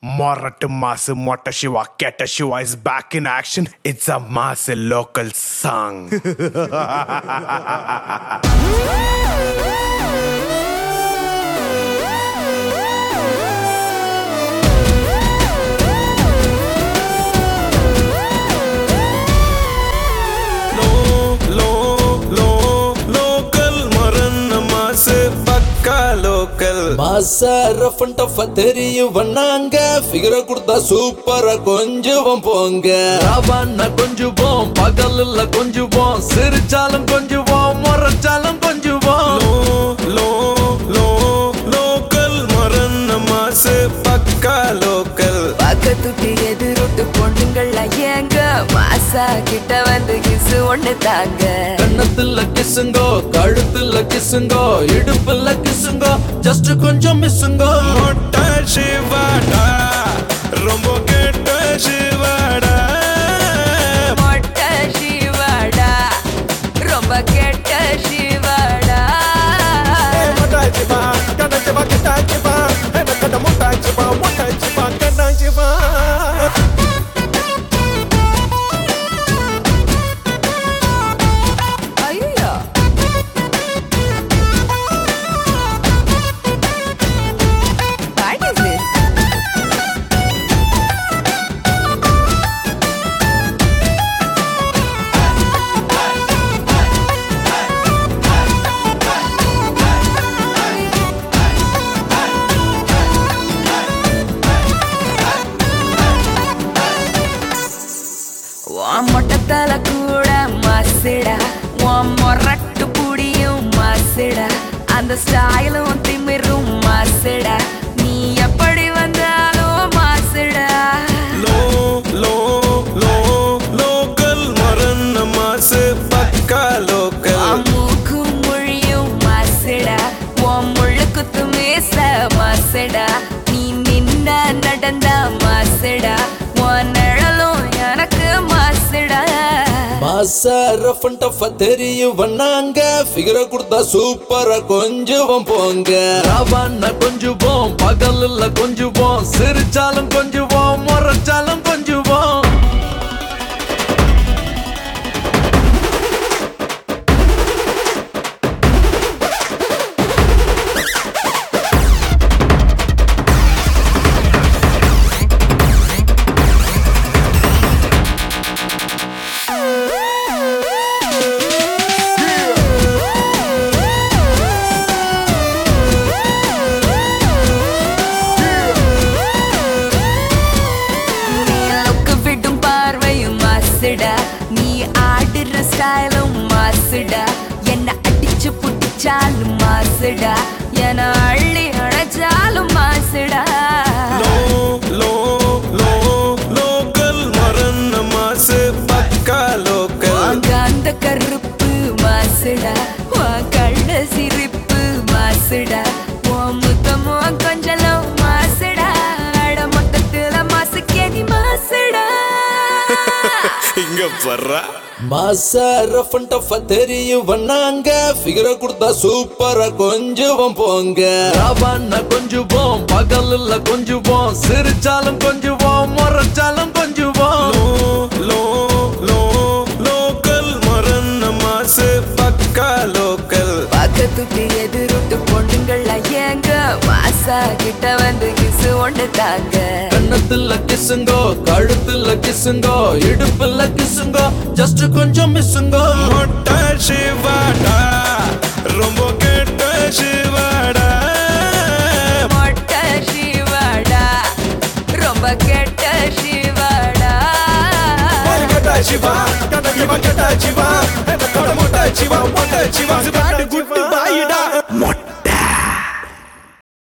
Morat Mass Mota Shiva Keta Shiva is back in action. It's a mass local song. Lo lo lo local மரன் mass பக்கா local மாசா rough and tough தெரியும் வண்ணாங்க ஃபிகரை கொடுத்தா சூப்பரா கொஞ்சுவோம் போங்க ராவான்னா கொஞ்சுவோம் பகல்ல கொஞ்சுவோம் சிரிச்சாலும் கொஞ்சுவோம் முறைச்சாலும் கொஞ்சுவோம் லோ லோ லோ லோக்கல் மரன் மாசு பக்கா லோக்கல் பக்கத்துட்டு எதிரொட்டு பொண்ணுங்கள்லாம் ஏங்க மாசா கிட்ட வந்து கிசு ஒண்ணு தாங்க கண்ணத்துல கிசுங்கோ கழுத்துல கிசுங்கோ இடுப்புல கிசுங்கோ ஜஸ்ட் கொஞ்சம் மிஸ்ஸுங்கோ மொட்டை சிவாடா ரொம்ப கெட்ட சிவாடா மொட்டை சிவாடா ரொம்ப கெட்ட சிவாடா ஐயோ What is this? உன் மொட்டத்தல கூட மசிடா உன் மொரட்டு புடியும் மசிடா அந்த ஸ்டைலும் திமிரும் மசிடா நீ எப்படி வந்தாலும் மசிடா லோ லோ லோ லோக்கல் மரன் மாசு பக்கா லோக்கல் உன் மூக்கும் மொழியும் மசிடா உன் முள்ளு குத்து மீச மசிடா நீ நின்ன நடந்த மசிடா உன் நிழலும் எனக்கு மசிடா மாசா ரஃப் அண்ட் டஃப் தெரியும் வண்ணாங்க ஃபிகரை கொடுத்தா சூப்பரா கொஞ்சுவோம் போங்க ராவான்னா கொஞ்சுவோம் பகல்ல கொஞ்சுவோம் சிரிச்சாலும் கொஞ்சுவோம் முறைச்சாலும் கொஞ்சுவோம் லுக்கு விடும் பார்வையும் மாசுடா நீ ஆடுற ஸ்டைலும் மாசுடா என்ன அடிச்சு புடிச்சாலும் மாசுடா என அள்ளி அணைச்சாலும் மாசுடா லோ லோ லோ லோக்கல் மரன் மாசு பக்கா லோக்கல் வாங்க அந்த கருப்பு மாசுடா உன் கள்ள சிரிப்பு மாசுடா உன் முத்தமோ கொஞ்சலும் மாசுடா அட மொத்தத்துல மாசு கேதி மாசுடா இங்க பர்றா மாசா ரஃப் அண்ட் டஃப் தெரியும் வண்ணாங்க ஃபிகரை கொடுத்தா சூப்பரா கொஞ்சுவோம் போங்க ராவான்னா கொஞ்சுவோம் பகல்ல கொஞ்சுவோம் சிரிச்சாலும் கொஞ்சுவோம் முறைச்சாலும் கொஞ்சுவோம் லோ லோ லோ லோக்கல் மரன் மாசு பக்கா லோக்கல் பக்கத்துக்கு எதிரொட்டு பொண்ணுங்கள்லாம் ஏங்க மாசா கிட்ட வந்து கிசு ஒண்ணு தாங்க கண்ணத்துல கிசுங்கோ கழுத்துல கிசுங்கோ இடுப்புல கிசுங்கோ ஜஸ்ட் கொஞ்சம் மிஸ்ஸுங்கோ மொட்டை சிவாடா ரொம்ப கெட்ட சிவாடா மொட்டை சிவாடா ரொம்ப கெட்ட சிவாடா சிவா கட்ட சிவா கட்ட சிவா மொட்டை சிவா மொட்டை சிவா குட்டு பாயிடா